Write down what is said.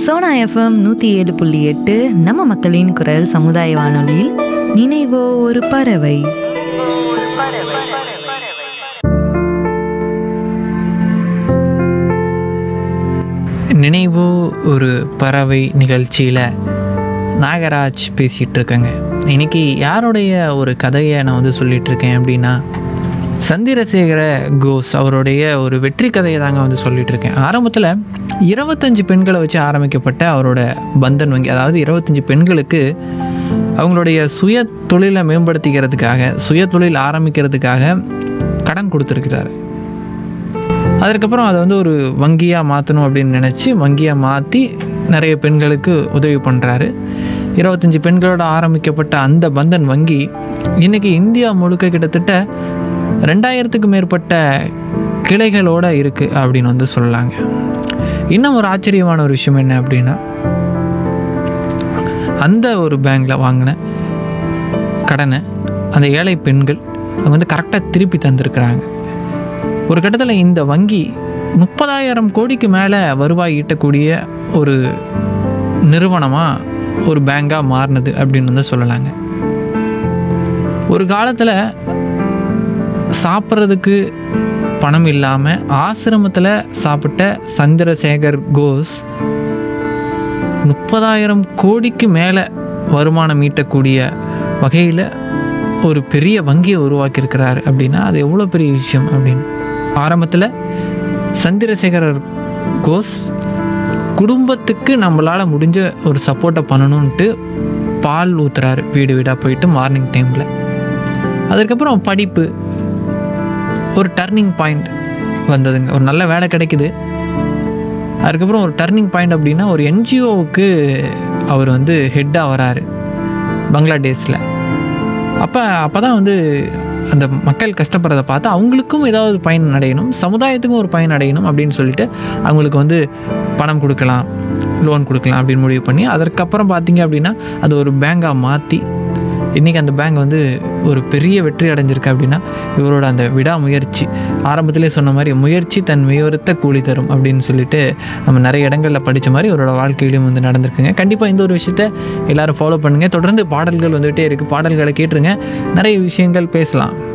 Sona FM நூற்றி ஏழு புள்ளி எட்டு நம்ம மக்களின் குரல் சமுதாய வானொலியில் நினைவோ ஒரு பறவை நினைவோ ஒரு பறவை நிகழ்ச்சியில் நாகராஜ் பேசிகிட்டு இருக்கேங்க இன்னைக்கு யாருடைய ஒரு கதையை நான் வந்து சொல்லிட்டு இருக்கேன் அப்படின்னா சந்திரசேகர கோஸ் அவருடைய ஒரு வெற்றி கதையை தாங்க வந்து சொல்லிட்டு இருக்கேன் ஆரம்பத்தில் இருபத்தஞ்சு பெண்களை வச்சு ஆரம்பிக்கப்பட்ட அவரோட பந்தன் வங்கி அதாவது இருபத்தஞ்சு பெண்களுக்கு அவங்களுடைய சுய தொழிலை மேம்படுத்திக்கிறதுக்காக சுய தொழில் ஆரம்பிக்கிறதுக்காக கடன் கொடுத்துருக்கிறாரு அதற்கப்புறம் அதை வந்து ஒரு வங்கியாக மாற்றணும் அப்படின்னு நினச்சி வங்கியாக மாற்றி நிறைய பெண்களுக்கு உதவி பண்ணுறாரு இருபத்தஞ்சி பெண்களோட ஆரம்பிக்கப்பட்ட அந்த பந்தன் வங்கி இன்றைக்கி இந்தியா முழுக்க கிட்டத்தட்ட ரெண்டாயிரத்துக்கு மேற்பட்ட கிளைகளோடு இருக்குது அப்படின்னு வந்து சொல்லலாங்க இன்னும் ஒரு ஆச்சரியமான ஒரு விஷயம் என்ன அப்படின்னா அந்த ஒரு பேங்க்கில் வாங்கின கடனை அந்த ஏழை பெண்கள் அவங்க வந்து கரெக்டாக திருப்பி தந்திருக்கிறாங்க ஒரு கட்டத்தில் இந்த வங்கி முப்பதாயிரம் கோடிக்கு மேலே வருவாய் ஈட்டக்கூடிய ஒரு நிறுவனமாக ஒரு பேங்காக மாறினது அப்படின்னு வந்து சொல்லலாங்க ஒரு காலத்தில் சாப்பிட்றதுக்கு பணம் இல்லாமல் ஆசிரமத்தில் சாப்பிட்ட சந்திரசேகர் கோஸ் முப்பதாயிரம் கோடிக்கு மேலே வருமானம் ஈட்டக்கூடிய வகையில் ஒரு பெரிய வங்கியை உருவாக்கியிருக்கிறாரு அப்படின்னா அது எவ்வளோ பெரிய விஷயம் அப்படின்னு ஆரம்பத்தில் சந்திரசேகரர் கோஸ் குடும்பத்துக்கு நம்மளால் முடிஞ்ச ஒரு சப்போர்ட்டை பண்ணணுன்ட்டு பால் ஊத்துறாரு வீடு வீடாக போயிட்டு மார்னிங் டைமில் அதுக்கப்புறம் படிப்பு ஒரு டர்னிங் பாயிண்ட் வந்ததுங்க ஒரு நல்ல வேலை கிடைக்குது அதுக்கப்புறம் ஒரு டர்னிங் பாயிண்ட் அப்படின்னா ஒரு என்ஜிஓவுக்கு அவர் வந்து ஹெட்டாக வராரு பங்களாதேஷில் அப்போ அப்போ தான் வந்து அந்த மக்கள் கஷ்டப்படுறதை பார்த்து அவங்களுக்கும் ஏதாவது பயன் அடையணும் சமுதாயத்துக்கும் ஒரு பயன் அடையணும் அப்படின்னு சொல்லிட்டு அவங்களுக்கு வந்து பணம் கொடுக்கலாம் லோன் கொடுக்கலாம் அப்படின்னு முடிவு பண்ணி அதற்கப்புறம் பார்த்தீங்க அப்படின்னா அது ஒரு பேங்காக மாற்றி இன்றைக்கி அந்த பேங்க் வந்து ஒரு பெரிய வெற்றி அடைஞ்சிருக்கு அப்படின்னா இவரோட அந்த விடாமுயற்சி ஆரம்பத்திலே சொன்ன மாதிரி முயற்சி தன் மெய்யொருத்த கூலி தரும் அப்படின்னு சொல்லிட்டு நம்ம நிறைய இடங்களில் படித்த மாதிரி இவரோட வாழ்க்கையிலும் வந்து நடந்திருக்குங்க கண்டிப்பாக இந்த ஒரு விஷயத்த எல்லாரும் ஃபாலோ பண்ணுங்கள் தொடர்ந்து பாடல்கள் வந்துகிட்டே இருக்குது பாடல்களை கேட்டுருங்க நிறைய விஷயங்கள் பேசலாம்